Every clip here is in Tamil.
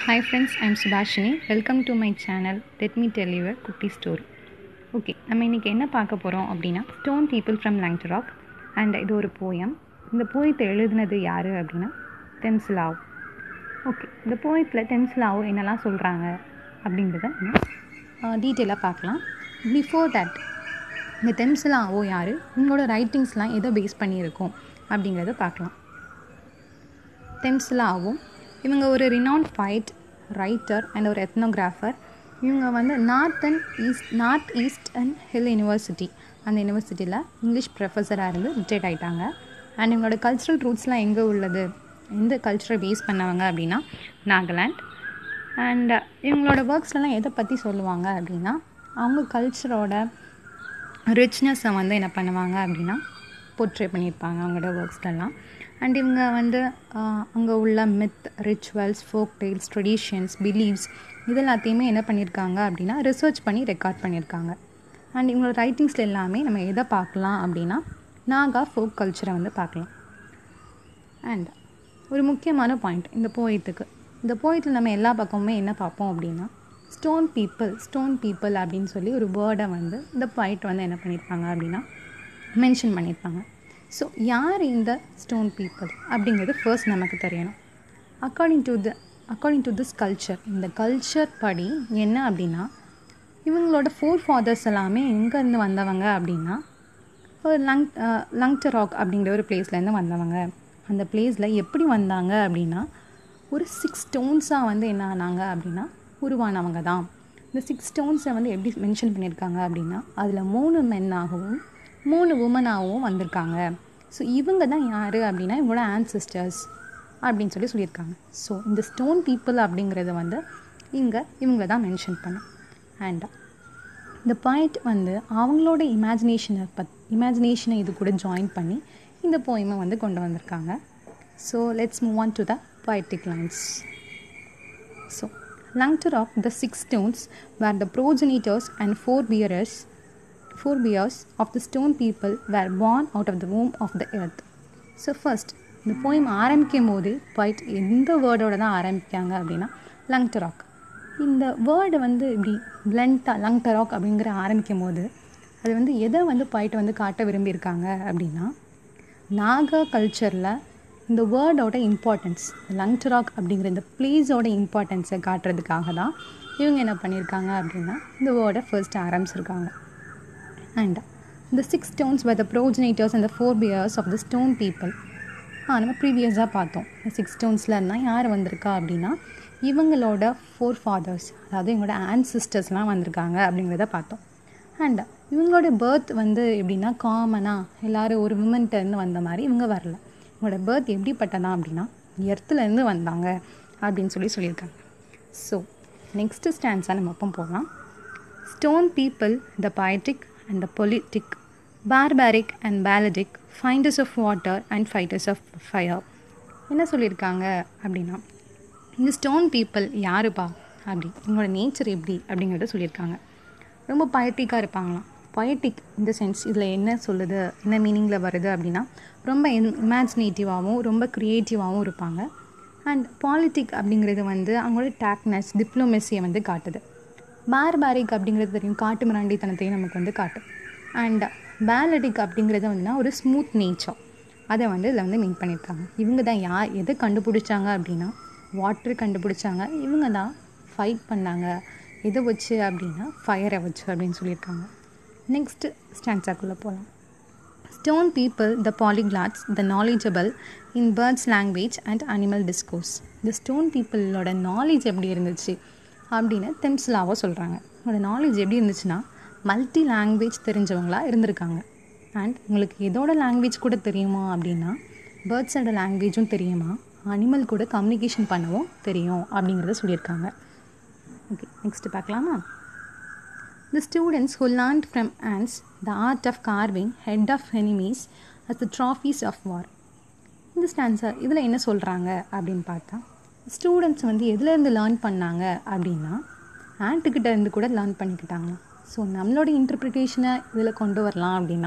Hi friends, I'm Subhashini. Welcome to my channel. Let me tell you a குட்டி ஸ்டோரி ஓகே நம்ம இன்றைக்கி என்ன பார்க்க போகிறோம் அப்படின்னா stone people from Lungterok and இது ஒரு போயம் இந்த போயத்தை எழுதினது யார் அப்படின்னா தென்சிலாவ் ஓகே இந்த போயத்தில் தென்சிலாவ் என்னெல்லாம் சொல்கிறாங்க அப்படின்றத நம்ம டீட்டெயிலாக பார்க்கலாம் பிஃபோர் தட் இந்த தென்சிலாவோ யார் உங்களோட ரைட்டிங்ஸ்லாம் எதை பேஸ் பண்ணியிருக்கோம் அப்படிங்கிறத பார்க்கலாம் தென்சிலாவும் இவங்க ஒரு ரினவுண்ட் ஃபைட் ரைட்டர் அண்ட் ஒரு எத்னோகிராஃபர் இவங்க வந்து north and east north east and hill university அந்த யூனிவர்சிட்டியில் இங்கிலீஷ் ப்ரொஃபஸராக இருந்து ரிட்டையர்ட் ஆகிட்டாங்க அண்ட் இவங்களோட கல்ச்சுரல் ரூட்ஸ்லாம் எங்கே உள்ளது எந்த கல்ச்சரை பேஸ் பண்ணவங்க அப்படின்னா நாகாலாண்ட் அண்ட் இவங்களோட ஒர்க்ஸ்லாம் எதை பற்றி சொல்லுவாங்க அப்படின்னா அவங்க கல்ச்சரோட ரிச்னஸை வந்து என்ன பண்ணுவாங்க அப்படின்னா போர்ட்ரே பண்ணியிருப்பாங்க அவங்களோட ஒர்க்ஸ்லலாம் அண்ட் இவங்க வந்து அங்கே உள்ள myth rituals folk tales traditions beliefs இது எல்லாத்தையுமே என்ன பண்ணியிருக்காங்க அப்படின்னா ரிசர்ச் பண்ணி ரெக்கார்ட் பண்ணியிருக்காங்க அண்ட் இவங்களோட ரைட்டிங்ஸில் எல்லாமே நம்ம எதை பார்க்கலாம் அப்படின்னா நாகா ஃபோக் கல்ச்சரை வந்து பார்க்கலாம் அண்ட் ஒரு முக்கியமான பாயிண்ட் இந்த போயத்துக்கு இந்த போயத்தில் நம்ம எல்லா பக்கமுமே என்ன பார்ப்போம் அப்படின்னா ஸ்டோன் பீப்புள் ஸ்டோன் பீப்புள் அப்படின்னு சொல்லி ஒரு வேர்டை வந்து இந்த பாயிண்ட் வந்து என்ன பண்ணியிருப்பாங்க அப்படின்னா மென்ஷன் பண்ணியிருப்பாங்க ஸோ யார் இந்த ஸ்டோன் பீப்புள் அப்படிங்கிறது ஃபர்ஸ்ட் நமக்கு தெரியணும் according to the according to this culture இந்த கல்ச்சர் படி என்ன அப்படின்னா இவங்களோட ஃபோர் ஃபாதர்ஸ் எல்லாமே எங்கேருந்து வந்தவங்க அப்படின்னா ஒரு லங் லங்டராக் அப்படிங்கிற ஒரு பிளேஸ்லேருந்து வந்தவங்க அந்த பிளேஸில் எப்படி வந்தாங்க அப்படின்னா ஒரு சிக்ஸ் ஸ்டோன்ஸாக வந்து என்ன ஆனாங்க அப்படின்னா உருவானவங்க தான் இந்த சிக்ஸ் ஸ்டோன்ஸை வந்து எப்படி மென்ஷன் பண்ணியிருக்காங்க அப்படின்னா அதில் மூணு மென்னாகவும் மூணு உமனாகவும் வந்திருக்காங்க ஸோ இவங்க தான் யார் அப்படின்னா இவங்களோட ஆன்சிஸ்டர்ஸ் அப்படின்னு சொல்லி சொல்லியிருக்காங்க ஸோ இந்த ஸ்டோன் பீப்புள் அப்படிங்கிறத வந்து இங்கே இவங்க தான் மென்ஷன் பண்ணும் அண்ட் இந்த பாயிண்ட் வந்து அவங்களோட இமேஜினேஷனை பத் இமேஜினேஷனை இது கூட ஜாயின் பண்ணி இந்த போயமை வந்து கொண்டு வந்திருக்காங்க so let's move on to the poetic lines. So, Langtarok, the six stones were the progenitors and forebearers, forebears of the stone people were born out of the womb of the earth. So first இந்த போயம் ஆரம்பிக்கும் போது பாயிண்ட் எந்த வேர்டோட தான் ஆரம்பிக்காங்க அப்படின்னா லங்டராக் இந்த வேர்டு வந்து இப்படி பிளண்ட்டாக லங்டராக் அப்படிங்கிற ஆரம்பிக்கும் போது அது வந்து எதை வந்து பாயிண்ட் வந்து காட்ட விரும்பியிருக்காங்க அப்படின்னா நாகா கல்ச்சரில் இந்த வேர்டோட இம்பார்ட்டன்ஸ் லங்டராக் அப்படிங்கிற இந்த பிளேஸோட இம்பார்ட்டன்ஸை காட்டுறதுக்காக தான் இவங்க என்ன பண்ணியிருக்காங்க அப்படின்னா இந்த வேர்டை ஃபர்ஸ்ட் ஆரம்பிச்சிருக்காங்க அண்ட் இந்த six stones by the progenitors and the four peers of the stone people ah நம்ம ப்ரீவியஸாக பார்த்தோம் இந்த சிக்ஸ் ஸ்டோன்ஸில் இருந்தால் யார் வந்திருக்கா அப்படின்னா இவங்களோட ஃபோர் ஃபாதர்ஸ் அதாவது இவங்களோட ஆன்சிஸ்டர்ஸ்லாம் வந்திருக்காங்க அப்படிங்கிறத பார்த்தோம் அண்ட் இவங்களோட பேர்த் வந்து எப்படின்னா காமனாக எல்லோரும் ஒரு விமன்கிட்டருந்து வந்த மாதிரி இவங்க வரல இவங்களோட பேர்த் எப்படிப்பட்டதா அப்படின்னா எர்த்துலேருந்து வந்தாங்க அப்படின்னு சொல்லி சொல்லியிருக்காங்க ஸோ நெக்ஸ்ட்டு ஸ்டாண்ட்ஸாக நம்ம அப்போ போகலாம் stone people the poetic and the politic barbaric and balladic finders of water and fighters of fire என்ன சொல்லியிருக்காங்க அப்படின்னா இந்த ஸ்டோன் பீப்புள் யாருப்பா அப்படி இவங்களோட நேச்சர் எப்படி அப்படிங்கிறத சொல்லியிருக்காங்க ரொம்ப பயட்டிக்காக இருப்பாங்களாம் பொயட்டிக் இந்த சென்ஸ் இதில் என்ன சொல்லுது என்ன மீனிங்கில் வருது அப்படின்னா ரொம்ப இமேஜினேட்டிவாகவும் ரொம்ப க்ரியேட்டிவாகவும் இருப்பாங்க அண்ட் பாலிட்டிக் அப்படிங்கிறது வந்து அவங்களோட டேக்னஸ் டிப்ளமெசியை வந்து காட்டுது பார்பாரிக் அப்படிங்கிறது தெரியும் காட்டு மிராண்டித்தனத்தையும் நமக்கு வந்து காட்டும் அண்ட் பேலடிக் அப்படிங்கிறது வந்துன்னா ஒரு ஸ்மூத் நேச்சர் அதை வந்து இதில் வந்து மீன் பண்ணியிருக்காங்க இவங்க தான் யார் எதை கண்டுபிடிச்சாங்க அப்படின்னா வாட்டர் கண்டுபிடிச்சாங்க இவங்க தான் ஃபைட் பண்ணாங்க எதை வச்சு அப்படின்னா ஃபயரை வச்சு அப்படின்னு சொல்லியிருக்காங்க நெக்ஸ்ட்டு ஸ்டான்ஸாக்குள்ளே போகலாம் stone people the polyglots the knowledgeable in birds language and animal discourse இந்த ஸ்டோன் பீப்புளோட நாலேஜ் எப்படி இருந்துச்சு அப்படின்னு தெம்ஸ்லாவாக சொல்கிறாங்க உங்களோட நாலேஜ் எப்படி இருந்துச்சுன்னா மல்டி லாங்குவேஜ் தெரிஞ்சவங்களாக இருந்திருக்காங்க அண்ட் உங்களுக்கு எதோட லாங்குவேஜ் கூட தெரியுமா அப்படின்னா பேர்ட்ஸோட லாங்குவேஜும் தெரியுமா அனிமல் கூட கம்யூனிகேஷன் பண்ணவும் தெரியும் அப்படிங்கிறத சொல்லியிருக்காங்க ஓகே நெக்ஸ்ட்டு பார்க்கலாமா The students who learned from ants the art of carving head of enemies as the trophies of war. இந்த ஸ்டான்ஸர் இதில் என்ன சொல்கிறாங்க அப்படின்னு பார்த்தா ஸ்டூடெண்ட்ஸ் வந்து எதுலேருந்து லேர்ன் பண்ணாங்க அப்படின்னா ஆண்ட்டுக்கிட்ட இருந்து கூட லேர்ன் பண்ணிக்கிட்டாங்களாம் ஸோ நம்மளோட இன்டர்ப்ரிட்டேஷனை இதில் கொண்டு வரலாம் அப்படின்னா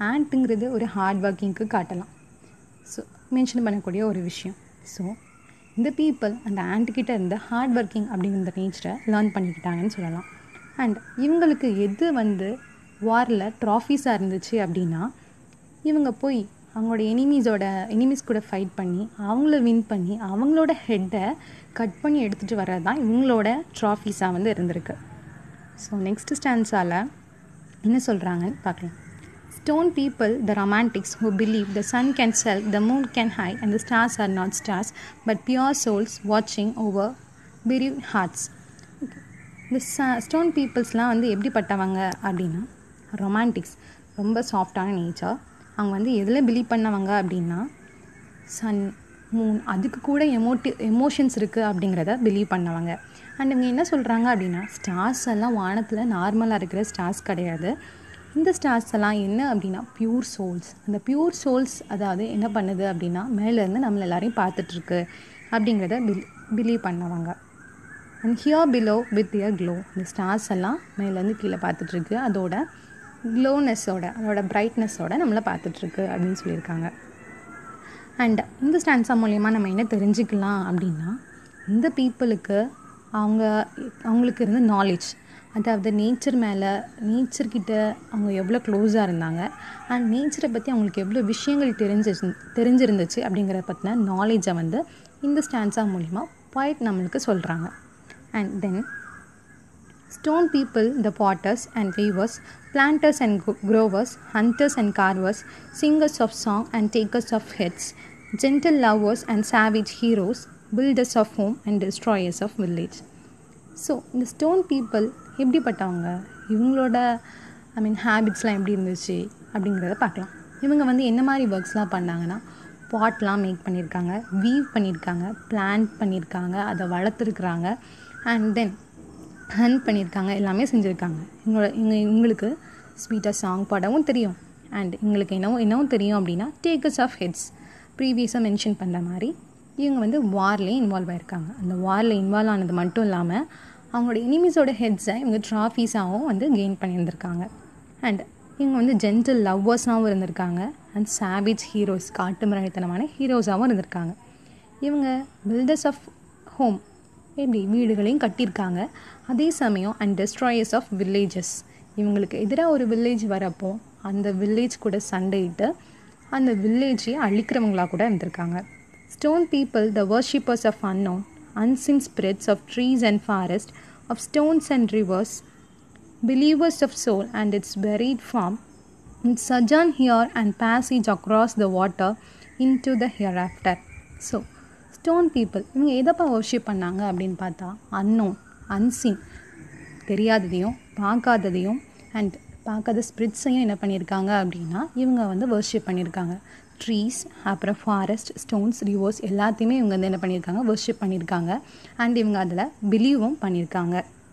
ஆண்ட்டுங்கிறது ஒரு ஹார்ட் ஒர்க்கிங்க்கு காட்டலாம் ஸோ மென்ஷன் பண்ணக்கூடிய ஒரு விஷயம் ஸோ இந்த பீப்புள் அந்த ஆண்ட்கிட்ட இருந்த ஹார்ட் ஒர்க்கிங் அப்படிங்கிற நேச்சரை லேர்ன் பண்ணிக்கிட்டாங்கன்னு சொல்லலாம் அண்ட் இவங்களுக்கு எது வந்து வாரில் ட்ராஃபீஸாக இருந்துச்சு அப்படின்னா இவங்க போய் அவங்களோட எனிமீஸோட எனிமீஸ் கூட ஃபைட் பண்ணி அவங்கள வின் பண்ணி அவங்களோட ஹெட்டை கட் பண்ணி எடுத்துகிட்டு வர்றது தான் இவங்களோட ட்ராஃபீஸாக வந்து இருந்திருக்கு ஸோ நெக்ஸ்ட் ஸ்டான்ஸால் என்ன சொல்கிறாங்கன்னு பார்க்கலாம் stone people the romantics who believe the sun can sell the moon can high and the stars are not stars but pure souls வாட்சிங் ஓவர் பிரிவ் ஹார்ட்ஸ் இந்த ஸ்டோன் பீப்புள்ஸ்லாம் வந்து எப்படிப்பட்டவங்க அப்படின்னா ரொமான்டிக்ஸ் ரொம்ப சாஃப்டான நேச்சர் அவங்க வந்து எதில் பிலீவ் பண்ணவங்க அப்படின்னா சன் மூன் அதுக்கு கூட எமோட்டி எமோஷன்ஸ் இருக்குது அப்படிங்கிறத பிலீவ் பண்ணவங்க அண்ட் இவங்க என்ன சொல்கிறாங்க அப்படின்னா ஸ்டார்ஸ் எல்லாம் வானத்தில் நார்மலாக இருக்கிற ஸ்டார்ஸ் கிடையாது இந்த ஸ்டார்ஸ் எல்லாம் என்ன அப்படின்னா பியூர் சோல்ஸ் அந்த பியூர் சோல்ஸ் அதாவது என்ன பண்ணுது அப்படின்னா மேலேருந்து நம்மளை எல்லாரையும் பார்த்துட்ருக்கு அப்படிங்கிறத பில் பிலீவ் பண்ணவங்க and here below with eager glow இந்த ஸ்டார்ஸ் எல்லாம் மேலேருந்து கீழே பார்த்துட்ருக்கு அதோட க்ளோனஸோட அதோட பிரைட்னஸோட நம்மளை பார்த்துட்ருக்கு அப்படின்னு சொல்லியிருக்காங்க அண்ட் இந்த ஸ்டான்ஸா மூலயமா நம்ம என்ன தெரிஞ்சுக்கலாம் அப்படின்னா இந்த பீப்புளுக்கு அவங்க அவங்களுக்கு இருந்த நாலேஜ் அதாவது நேச்சர் மேலே நேச்சர்கிட்ட அவங்க எவ்வளோ க்ளோஸாக இருந்தாங்க அண்ட் நேச்சரை பற்றி அவங்களுக்கு எவ்வளோ விஷயங்கள் தெரிஞ்சு தெரிஞ்சிருந்துச்சு அப்படிங்கிறத பற்றின நாலேஜை வந்து இந்த ஸ்டான்ஸா மூலிமா பாயிண்ட் நம்மளுக்கு சொல்கிறாங்க and then Stone people, the potters and weavers, planters and growers, hunters and carvers, singers of song and takers of hits, gentle lovers and savage heroes, builders of home and destroyers of village. So இந்த ஸ்டோன் பீப்புள் எப்படிப்பட்டவங்க இவங்களோட ஐ மீன் ஹேபிட்ஸ்லாம் எப்படி இருந்துச்சு அப்படிங்கிறத பார்க்கலாம் இவங்க வந்து என்ன மாதிரி ஒர்க்ஸ்லாம் பண்ணாங்கன்னா பாட்லாம் மேக் பண்ணியிருக்காங்க வீவ் பண்ணியிருக்காங்க பிளான்ட் பண்ணியிருக்காங்க அதை வளர்த்துருக்குறாங்க அண்ட் தென் ஹன் பண்ணியிருக்காங்க எல்லாமே செஞ்சுருக்காங்க இவங்களோட இவங்க இவங்களுக்கு ஸ்வீட்டாக சாங் பாடவும் தெரியும் அண்ட் இவங்களுக்கு என்னவோ என்னவும் தெரியும் அப்படின்னா டேக்கர்ஸ் ஆஃப் ஹெட்ஸ் ப்ரீவியஸாக மென்ஷன் பண்ணுற மாதிரி இவங்க வந்து வார்லேயும் இன்வால்வ் ஆகிருக்காங்க அந்த வாரில் இன்வால்வ் ஆனது மட்டும் இல்லாமல் அவங்களோட எனிமீஸோட ஹெட்ஸை இவங்க ட்ராஃபீஸாகவும் வந்து கெயின் பண்ணியிருந்திருக்காங்க அண்ட் இவங்க வந்து ஜென்டில் லவ்வர்ஸாகவும் இருந்திருக்காங்க அண்ட் சாவேஜ் ஹீரோஸ் காட்டு மிராணித்தனமான ஹீரோஸாகவும் இருந்திருக்காங்க இவங்க பில்டர்ஸ் ஆஃப் ஹோம் எப்படி வீடுகளையும் கட்டியிருக்காங்க அதே சமயம் அண்ட் டெஸ்ட்ராயர்ஸ் ஆஃப் வில்லேஜஸ் இவங்களுக்கு எதிராக ஒரு வில்லேஜ் வரப்போ அந்த வில்லேஜ் கூட சண்டையிட்டு அந்த வில்லேஜை அழிக்கிறவங்களாக கூட இருந்திருக்காங்க stone people the worshippers of unknown unseen spirits of trees and forest, of stones and rivers, believers of soul and its buried form, its sojourn here and passage across the water into the hereafter. So stone people இவங்க எதப்பா வர்ஷிப் பண்ணாங்க அப்படின்னு பார்த்தா அன்னோன் அன்சீன் தெரியாததையும் பார்க்காததையும் அண்ட் பார்க்காத ஸ்பிரிட்ஸையும் என்ன பண்ணியிருக்காங்க அப்படின்னா இவங்க வந்து வர்ஷிப் பண்ணியிருக்காங்க ட்ரீஸ் அப்புறம் ஃபாரஸ்ட் ஸ்டோன்ஸ் ரிவர்ஸ் எல்லாத்தையுமே இவங்க வந்து என்ன பண்ணியிருக்காங்க வர்ஷிப் பண்ணியிருக்காங்க அண்ட் இவங்க அதில் பிலீவும் பண்ணியிருக்காங்க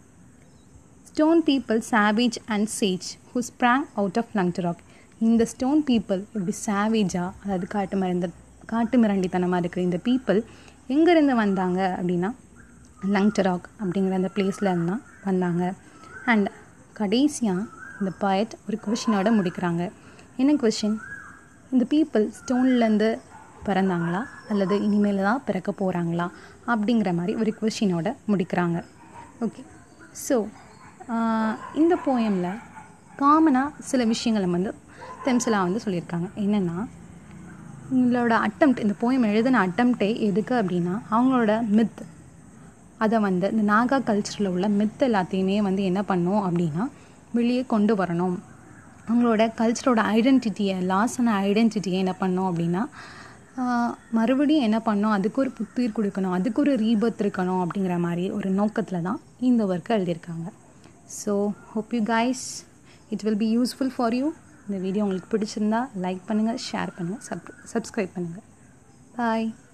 stone people savage and sage who sprang out of Lungterok இந்த ஸ்டோன் பீப்புள் இப்படி சாவேஜாக அதாவது காட்டு மறந்த காட்டு மிரண்டித்தனமாக இருக்கிற இந்த பீப்புள் எங்கேருந்து வந்தாங்க அப்படின்னா லங்டராக் அப்படிங்கிற அந்த பிளேஸில் இருந்தால் வந்தாங்க அண்ட் கடைசியாக இந்த பாயட் ஒரு கொஷினோட முடிக்கிறாங்க என்ன கொஷின் இந்த பீப்புள் ஸ்டோன்லேருந்து பிறந்தாங்களா அல்லது இனிமேல் தான் பிறக்க போகிறாங்களா அப்படிங்கிற மாதிரி ஒரு கொஷினோட முடிக்கிறாங்க ஓகே ஸோ இந்த போயமில் காமனாக சில விஷயங்களை வந்து தெம்சலா வந்து சொல்லியிருக்காங்க என்னென்னா உங்களோட அட்டம்ப்ட் இந்த போயம் எழுதின அட்டம்ப்டே எதுக்கு அப்படின்னா அவங்களோட மித் அதை வந்து இந்த நாகா கல்ச்சரில் உள்ள மித் எல்லாத்தையுமே வந்து என்ன பண்ணோம் அப்படின்னா வெளியே கொண்டு வரணும் அவங்களோட கல்ச்சரோட ஐடென்டிட்டியை லாஸ் ஆன ஐடென்டிட்டியை என்ன பண்ணோம் அப்படின்னா மறுபடியும் என்ன பண்ணோம் அதுக்கு ஒரு புத்துயிர் கொடுக்கணும் அதுக்கு ஒரு ரீபர்த் இருக்கணும் அப்படிங்கிற மாதிரி ஒரு நோக்கத்தில் தான் இந்த ஒர்க்கை எழுதியிருக்காங்க so hope you guys it will be useful for you இந்த வீடியோ உங்களுக்கு பிடிச்சிருந்தா லைக் பண்ணுங்கள் ஷேர் பண்ணுங்கள் சப் சப்ஸ்கிரைப் பண்ணுங்கள் பாய்